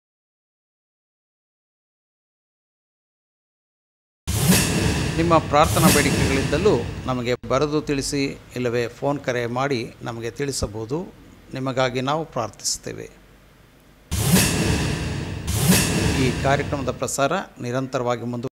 ನಿಮ್ಮ ಪ್ರಾರ್ಥನಾ ಬೇಡಿಕೆಗಳಿದ್ದಲ್ಲೂ ನಮಗೆ ಬರೆದು ತಿಳಿಸಿ ಇಲ್ಲವೇ ಫೋನ್ ಕರೆ ಮಾಡಿ ನಮಗೆ ತಿಳಿಸಬಹುದು ನಿಮಗಾಗಿ ನಾವು ಪ್ರಾರ್ಥಿಸ್ತೇವೆ ಈ ಕಾರ್ಯಕ್ರಮದ ಪ್ರಸಾರ ನಿರಂತರವಾಗಿ ಮುಂದು